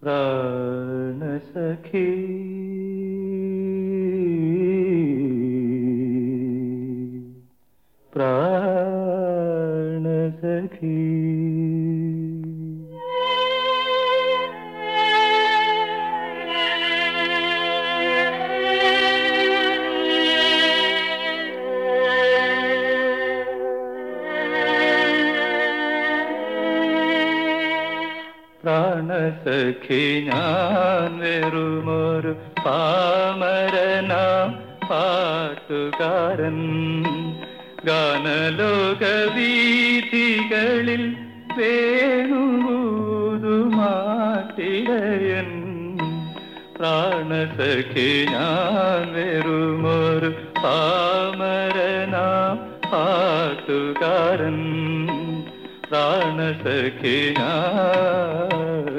പ്രാണസഖി പ്രാണസഖി പ്രാണസഖി ഞാൻ വെറുമൊരു പാമരനാം പാട്ടുകാരൻ ഗാനലോക വീഥികളിൽ വേണുമാട്ടിടയൻ പ്രാണസഖി ഞാൻ വെറുമൊരു പാമരനാം പാട്ടുകാരൻ പ്രാണസഖി ഞാൻ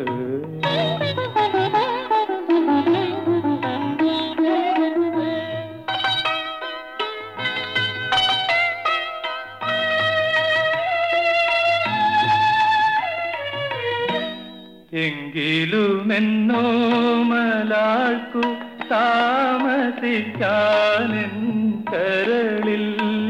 എങ്കിലുമെന്നോ മലാൾക്കു താമസിക്കാനെൻ കരളിൽ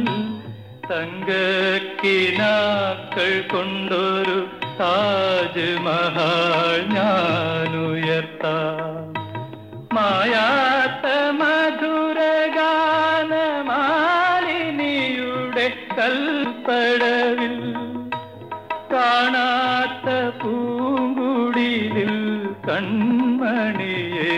തങ്കക്കിനാക്കൾ കൊണ്ടൊരു താജ്മഹാൾ ഞാനുയർത്താം മായാത്ത മധുരഗാനമാലിനിയുടെ കൽപ്പടവിൽ കാണാത്ത പൂങ്കുടിലിൽ കൺമണിയെ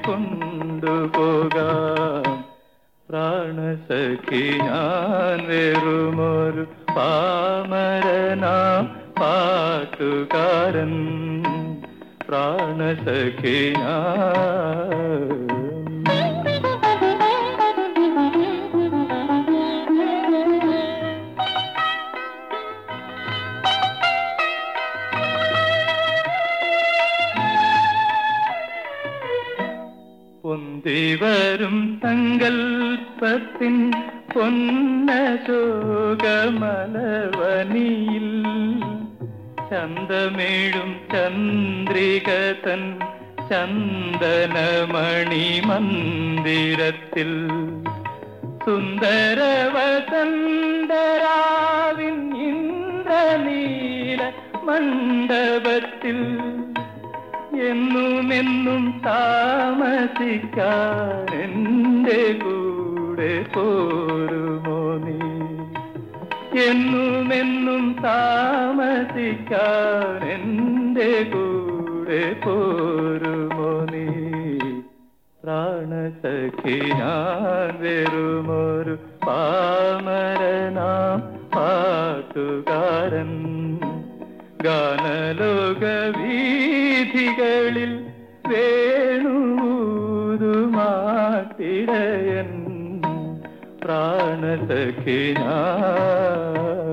കൊണ്ടുപോകാം പ്രാണസഖി ഞാൻ വെറുമൊരു പാമരനാം പാട്ടുകാരൻ പ്രാണസഖി ഞാൻ പൊന്തിവരും സങ്കൽപ്പത്തിൻ പൊന്നശോകമലവനിയിൽ ചന്തമേഴും ചന്ദ്രികതൻ ചന്ദനമണി മന്ദിരത്തിൽ സുന്ദര വസന്തരാവിൻ ഇന്ദ്രനീല മണ്ഡപത്തിൽ എന്നുമെന്നും താമസിക്കാൻ എൻ്റെ കൂടെ പോരുമോ നീ എന്നുമെന്നും താമസിക്കാൻ എൻ്റെ കൂടെ പോരുമോ നീ പ്രാണസഖി ഞാൻ വെറുമൊരു പാമരനാം പാട്ടുകാരൻ ഗാനലോക വീഥികളിൽ വേണൂതുമാട്ടിടയൻ പ്രാണസഖി ഞാൻ